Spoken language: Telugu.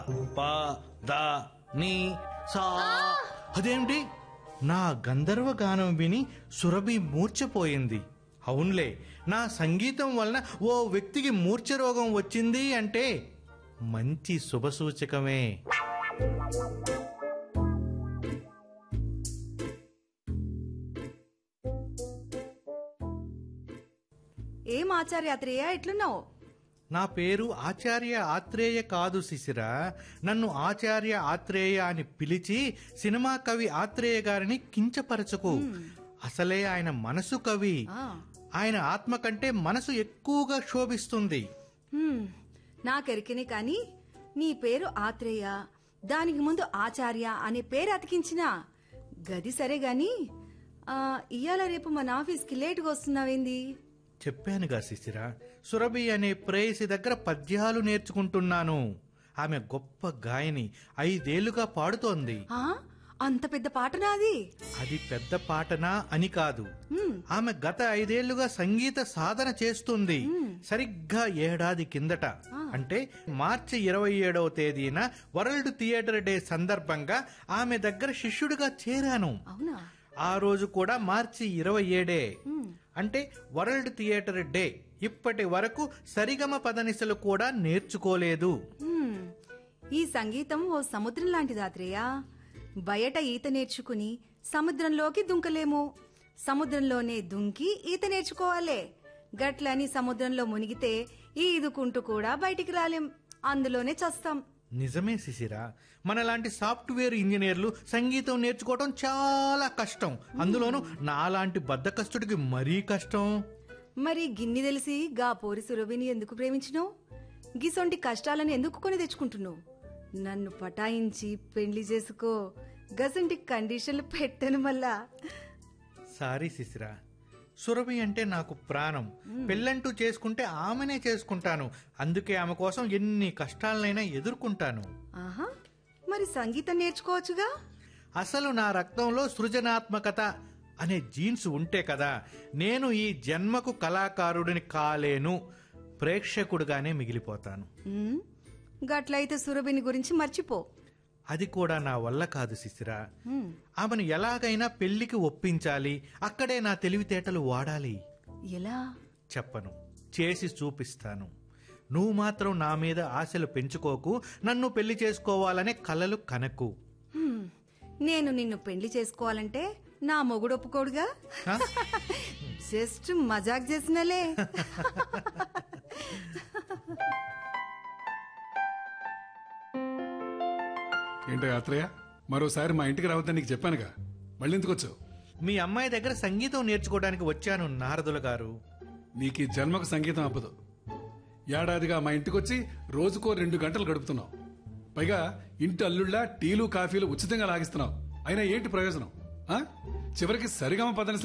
ప ద ని సా అదేమిటి నా గంధర్వ గానం విని సురభి మూర్ఛపోయింది అవునులే నా సంగీతం వలన ఓ వ్యక్తికి మూర్ఛ రోగం వచ్చింది అంటే మంచి శుభసూచకమే ఏం ఆచార్యాత్రేయ ఎట్లున్నావు నా పేరు ఆచార్య ఆత్రేయ కాదు శిశిర నన్ను ఆచార్య ఆత్రేయ అని పిలిచి సినిమా కవి ఆత్రేయ గారిని కించపరచకు అసలే ఆయన మనసు కవి ఆ, ఆయన ఆత్మ కంటే మనసు ఎక్కువగా శోభిస్తుంది హ్మ్, నాకెరికనే కాని నీ పేరు ఆత్రేయ దానికి ముందు ఆచార్య అనే పేరు అతికించిన గది సరే గాని ఆ, ఇయ్యాల రేపు మన ఆఫీస్కి లేటుగా వస్తున్నావేంది చెప్పానుగా శిశిర సురభి అనే ప్రేయసి దగ్గర పద్యాలు నేర్చుకుంటున్నాను ఆమె గొప్ప గాయని ఐదేళ్లుగా పాడుతోంది ఆ, అంత పెద్ద పాట నాది అది పెద్ద పాటనా అని కాదు హ్మ్, ఆమె గత ఐదేళ్లుగా సంగీత సాధన చేస్తుంది సరిగ్గా ఏడాది కిందట అంటే మార్చి ఇరవై ఏడవ తేదీన వరల్డ్ థియేటర్ డే సందర్భంగా ఆమె దగ్గర శిష్యుడిగా చేరాను అవునా ఆ రోజు కూడా మార్చి ఇరవై ఏడే అంటే వరల్డ్ థియేటర్ డే ఇప్పటి వరకు సరిగమ పదనిసలు కూడా నేర్చుకోలేదు హ్మ్, ఈ సంగీతం ఓ సముద్రం లాంటిది ఆత్రేయ బయట ఈత నేర్చుకుని సముద్రంలోకి దుంకలేము సముద్రంలోనే దుంకి ఈత నేర్చుకోవాలే గట్లని సముద్రంలో మునిగితే ఈదుకుంటూ కూడా బయటికి రాలేం అందులోనే చస్తాం నిజమే శిశిర మనలాంటి సాఫ్ట్వేర్ ఇంజనీర్లు సంగీతం నేర్చుకోవడం చాలా కష్టం అందులోనూ నాలాంటి బద్దకస్తుడికి మరీ కష్టం మరి గిన్ని తెలిసి గా పోరి సురభిని ఎందుకు ప్రేమించినావు గిసొంటి కష్టాలను ఎందుకు కొని తెచ్చుకుంటున్నావు నన్ను పటాయించి పెండ్లి చేసుకో గసంటి కండిషన్లు పెట్టను మళ్ళా సారీ శిశిర సురభి అంటే నాకు ప్రాణం పెళ్ళంటూ చేసుకుంటే ఆమెనే చేసుకుంటాను అందుకే ఆమె కోసం ఎన్ని కష్టాలనైనా ఎదుర్కొంటాను ఆహా మరి సంగీతం నేర్చుకోవచ్చుగా అసలు నా రక్తంలో సృజనాత్మకత అనే జీన్స్ ఉంటే కదా నేను ఈ జన్మకు కళాకారుడిని కాలేను ప్రేక్షకుడుగానే మిగిలిపోతాను ఉమ్, గట్లయితే సురభిని గురించి మర్చిపో అది కూడా నా వల్ల కాదు శిశిర ఉమ్, ఆమెను ఎలాగైనా పెళ్లికి ఒప్పించాలి అక్కడే నా తెలివితేటలు వాడాలి ఎలా చెప్పను చేసి చూపిస్తాను నువ్వు మాత్రం నా మీద ఆశలు పెంచుకోకు నన్ను పెళ్లి చేసుకోవాలనే కలలు కనకు హ్మ్, నేను నిన్ను పెళ్లి చేసుకోవాలంటే నా మొగుడు ఒప్పుకోడుగా హ? జస్ట్ మజాక్ చేసినలే ఏంటో యాత్రయ్య మరోసారి మా ఇంటికి రావద్దని నీకు చెప్పానుగా మళ్ళీ ఎందుకు వచ్చావు మీ అమ్మాయి దగ్గర సంగీతం నేర్చుకోవడానికి వచ్చాను నారదుల గారు నీకు ఈ జన్మకు సంగీతం అవ్వదు ఏడాదిగా మా ఇంటికి వచ్చి రోజుకో రెండు గంటలు గడుపుతున్నావు పైగా ఇంటి అల్లుళ్ళ టీలు కాఫీలు ఉచితంగా లాగిస్తున్నావు అయినా ఏంటి ప్రయోజనం ఆ? చివరికి సరిగమ పదని